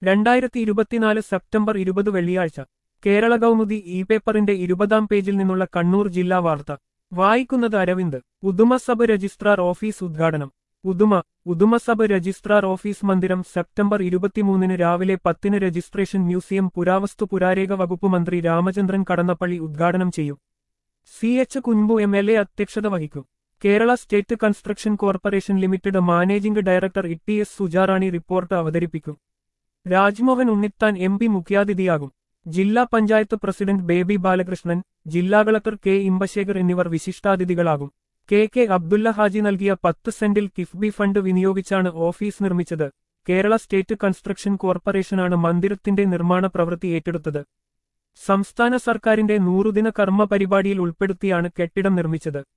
രണ്ടായിരത്തി ഇരുപത്തിനാല് സെപ്റ്റംബർ ഇരുപത് വെള്ളിയാഴ്ച കേരള കൗമുദി ഇ പേപ്പറിന്റെ ഇരുപതാം പേജിൽ നിന്നുള്ള കണ്ണൂർ ജില്ലാ വാർത്ത വായിക്കുന്നത് അരവിന്ദ് ഉദുമസഭ രജിസ്ട്രാർ ഓഫീസ് ഉദ്ഘാടനം ഉദുമ ഉദുമസഭ രജിസ്ട്രാർ ഓഫീസ് മന്ദിരം സെപ്റ്റംബർ ഇരുപത്തിമൂന്നിന് രാവിലെ പത്തിന് രജിസ്ട്രേഷൻ മ്യൂസിയം പുരാവസ്തു പുരാരേഖ വകുപ്പ് മന്ത്രി രാമചന്ദ്രൻ കടന്നപ്പള്ളി ഉദ്ഘാടനം ചെയ്യും C H Kunhambu M L A അധ്യക്ഷത വഹിക്കും Kerala state construction corporation limited managing director E T S Sujarani report അവതരിപ്പിക്കും രാജ്മോഹൻ ഉണ്ണിത്താൻ എം പി മുഖ്യാതിഥിയാകും ജില്ലാ പഞ്ചായത്ത് പ്രസിഡന്റ് ബേബി ബാലകൃഷ്ണൻ ജില്ലാ കളക്ടർ കെ ഇമ്പശേഖർ എന്നിവർ വിശിഷ്ടാതിഥികളാകും കെ കെ അബ്ദുല്ല ഹാജി നൽകിയ പത്ത് സെന്റിൽ കിഫ്ബി ഫണ്ട് വിനിയോഗിച്ചാണ് ഓഫീസ് നിർമ്മിച്ചത് കേരള സ്റ്റേറ്റ് കൺസ്ട്രക്ഷൻ കോർപ്പറേഷനാണ് മന്ദിരത്തിന്റെ നിർമ്മാണ പ്രവൃത്തി ഏറ്റെടുത്തത് സംസ്ഥാന സർക്കാരിന്റെ നൂറുദിന കർമ്മ പരിപാടിയിൽ ഉൾപ്പെടുത്തിയാണ് കെട്ടിടം നിർമ്മിച്ചത്